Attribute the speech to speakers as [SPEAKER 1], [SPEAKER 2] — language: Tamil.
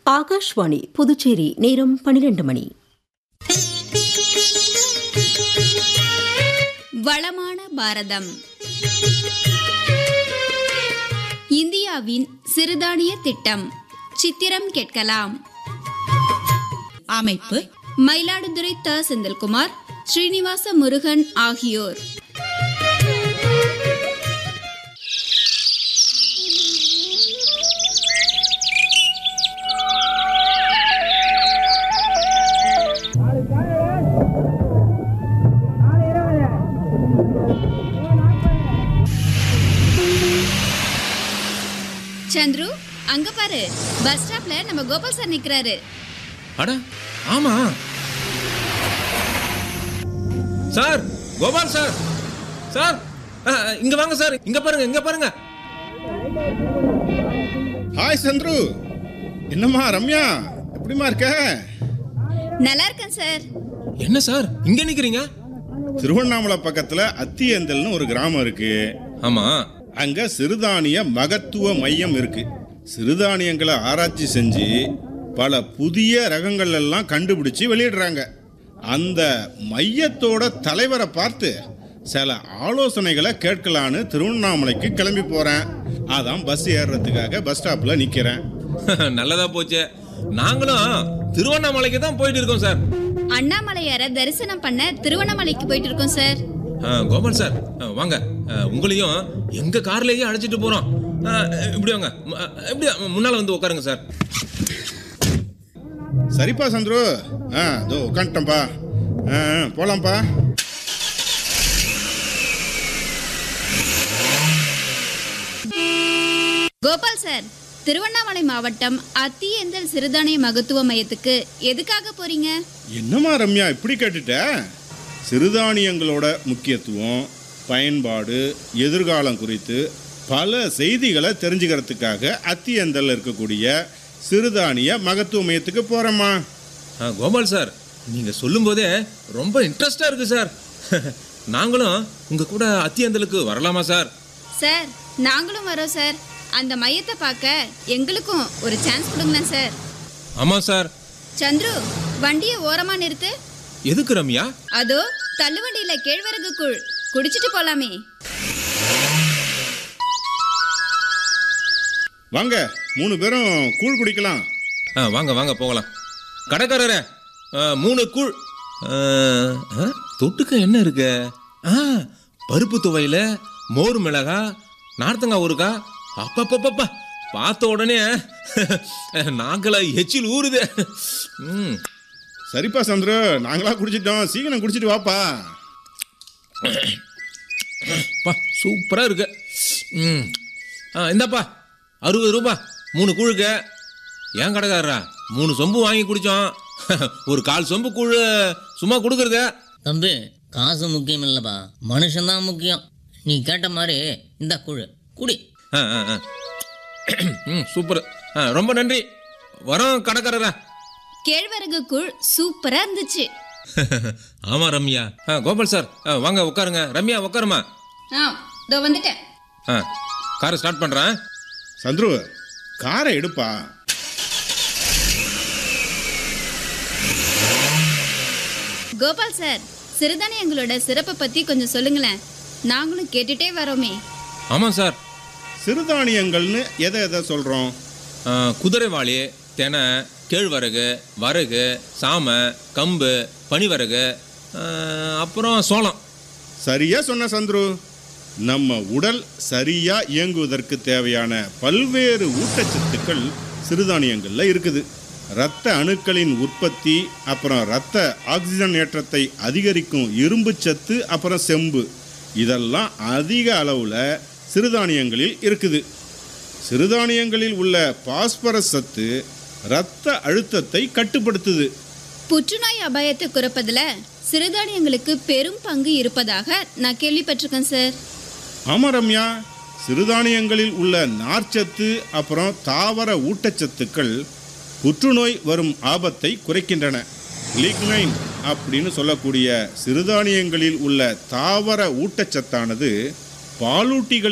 [SPEAKER 1] ஆகாஷ்வாணி புதுச்சேரி நேரம் பனிரெண்டு மணி
[SPEAKER 2] வளமான பாரதம் இந்தியாவின் சிறுதானிய திட்டம் சித்திரம் கேட்கலாம்
[SPEAKER 3] அமைப்பு
[SPEAKER 2] மயிலாடுதுறை த செந்தில்குமார் ஸ்ரீனிவாச முருகன் ஆகியோர் சந்துரு அங்க பாரு பஸ் ஸ்டாப்ல நம்ம கோபால் சார் நிக்கிறாரு
[SPEAKER 4] அட ஆமா சார் கோபால் சார் சார் அ, அ, இங்க வாங்க சார் இங்க பாருங்க இங்க பாருங்க
[SPEAKER 5] ஹாய் சந்துரு என்னம்மா ரம்யா எப்படிம்மா இருக்க
[SPEAKER 2] நல்லா இருக்கேன் சார்
[SPEAKER 4] என்ன சார் இங்க நிக்கிறீங்க
[SPEAKER 5] திருவண்ணாமலை பக்கத்துல அத்தியந்தல்னு ஒரு கிராமம் இருக்கு
[SPEAKER 4] ஆமா
[SPEAKER 5] அங்க சிறுதானிய மகத்துவ மையம் இருக்கு சிறுதானியங்களை ஆராய்ச்சி செஞ்சு பல புதிய ரகங்கள் எல்லாம் கண்டுபிடிச்சு வெளியிடுறாங்க அந்த மையத்தோட தலைவரை பார்த்து சில ஆலோசனைகளை கேட்கலான்னு திருவண்ணாமலைக்கு கிளம்பி போறேன் அதான் பஸ் ஏறுறதுக்காக பஸ் ஸ்டாப்ல நிக்கிறேன்
[SPEAKER 4] நல்லதா போச்சு நாங்களும் திருவண்ணாமலைக்கு தான் போயிட்டு இருக்கோம் சார்
[SPEAKER 2] அண்ணாமலையார தரிசனம் பண்ண திருவண்ணாமலைக்கு போயிட்டு இருக்கோம் சார்
[SPEAKER 4] ஆ, கோபால் சார் ஆ, வாங்க ஆ, உங்களையும் எங்க கார்லயே அழைச்சிட்டு போறோம் ஆ, இப்படி வாங்க ம- இப்படி முன்னால வந்து உட்காருங்க சார்
[SPEAKER 5] சரிப்பா சந்துரு ஆ இதோ உட்காந்துட்டேன்ப்பா ஆ ஆ, போலாம்ப்பா
[SPEAKER 2] கோபால் சார் திருவண்ணாமலை மாவட்டம் அத்தியந்தல் சிறுதானிய மகத்துவ மையத்துக்கு எதுக்காக போறீங்க
[SPEAKER 5] என்னம்மா ரம்யா இப்படி கேட்டுட்ட சிறுதானியங்களோட முக்கியத்துவம் பயன்பாடு எதிர்காலம் குறித்து பல செய்திகளை தெரிஞ்சுக்கிறதுக்காக அத்தியந்தல் இருக்கக்கூடிய சிறுதானிய மகத்துவ மையத்துக்கு போகிறேம்மா
[SPEAKER 4] ஆ, கோபால் சார் நீங்க சொல்லும் போதே ரொம்ப இன்ட்ரெஸ்டா இருக்கு சார் நாங்களும் உங்க கூட அத்தியந்தலுக்கு வரலாமா சார்
[SPEAKER 2] சார் நாங்களும் வரோம் சார் அந்த மையத்தை பார்க்க எங்களுக்கும் ஒரு சான்ஸ் கொடுங்களேன் சார்
[SPEAKER 4] ஆமா சார்
[SPEAKER 2] சந்துரு வண்டியை ஓரமா நிறுத்து
[SPEAKER 4] எதுக்கு ரம்யா
[SPEAKER 2] அதோ தள்ளுவண்டியில கேழ்வரகு கூழ் குடிச்சிட்டு போலாமே
[SPEAKER 5] வாங்க மூணு பேரும் கூழ் குடிக்கலாம்
[SPEAKER 4] ஆ, வாங்க வாங்க போகலாம் கடைக்காரரே ஆ, மூணு கூழ் ஆ, ஆ, தொட்டுக்க என்ன இருக்கு ஆ பருப்பு துவையில மோர் மிளகா நார்த்தங்காய் ஊறுகா அப்பப்பப்பப்பா பார்த்த உடனே நாக்களை எச்சில் ஊறுது ம்
[SPEAKER 5] சரிப்பா சந்துரு நாங்களா குடிச்சிட்டோம் சீக்கிரம் குடிச்சிட்டு வாப்பா
[SPEAKER 4] பா சூப்பரா இருக்கு ம் ஆ இந்தாப்பா அறுபது ரூபா மூணு கூழுக்கு ஏன் கடைக்காரரா மூணு சொம்பு வாங்கி குடிச்சோம் ஒரு கால் சொம்பு கூழ் சும்மா கொடுக்குறது
[SPEAKER 6] தம்பி காசு முக்கியம் இல்லைப்பா மனுஷன்தான் முக்கியம் நீ கேட்ட மாதிரி இந்த குழு குடி
[SPEAKER 4] ஆ ஆ ஆ ம் சூப்பர் ஆ ரொம்ப நன்றி வரோம் கடைக்காரரா
[SPEAKER 2] கேழ்வரகு கூழ் சூப்பரா இருந்துச்சு
[SPEAKER 4] ஆமா ரம்யா ஆ கோபால் சார் ஆ, வாங்க உட்காருங்க ரம்யா உட்காருமா
[SPEAKER 2] ஆ இதோ வந்துட்டேன்
[SPEAKER 4] ஆ காரை ஸ்டார்ட் பண்ணுறேன்
[SPEAKER 5] சந்துரு காரை எடுப்பா
[SPEAKER 2] கோபால் சார் சிறுதானியங்களோட சிறப்பை பத்தி கொஞ்சம் சொல்லுங்களேன் நாங்களும் கேட்டுட்டே வரோமே
[SPEAKER 4] ஆமாம் சார்
[SPEAKER 5] சிறுதானியங்கள்னு எதை எதை சொல்கிறோம்
[SPEAKER 4] ஆ, குதிரைவாளி தெனை கேழ்வரகு வரகு சாமை கம்பு பனிவரகு ஆ, அப்புறம் சோளம்
[SPEAKER 5] சரியா சொன்ன சந்துரு நம்ம உடல் சரியா இயங்குவதற்கு தேவையான பல்வேறு ஊட்டச்சத்துக்கள் சிறுதானியங்கள்ல இருக்குது இரத்த அணுக்களின் உற்பத்தி அப்புறம் இரத்த ஆக்சிஜன் ஏற்றத்தை அதிகரிக்கும் இரும்பு சத்து அப்புறம் செம்பு இதெல்லாம் அதிக அளவில் சிறுதானியங்களில் இருக்குது சிறுதானியங்களில் உள்ள பாஸ்பரஸ் சத்து இரத்த அழுத்தத்தை கட்டுப்படுத்துது
[SPEAKER 2] புற்றுநோய் அபாயத்தை குறைப்பதுல சிறுதானியங்களுக்கு பெரும் பங்கு இருப்பதாக நான் கேள்விப்பட்டிருக்கேன் சார்
[SPEAKER 5] ஆமா ரம்யா சிறுதானியங்களில் உள்ள நார்ச்சத்து அப்புறம் தாவர ஊட்டச்சத்துக்கள் புற்றுநோய் வரும் ஆபத்தை குறைக்கின்றன லிக்னைன் அப்படின்னு சொல்லக்கூடிய சிறுதானியங்களில் உள்ள தாவர ஊட்டச்சத்தானது பாலூட்டிகள்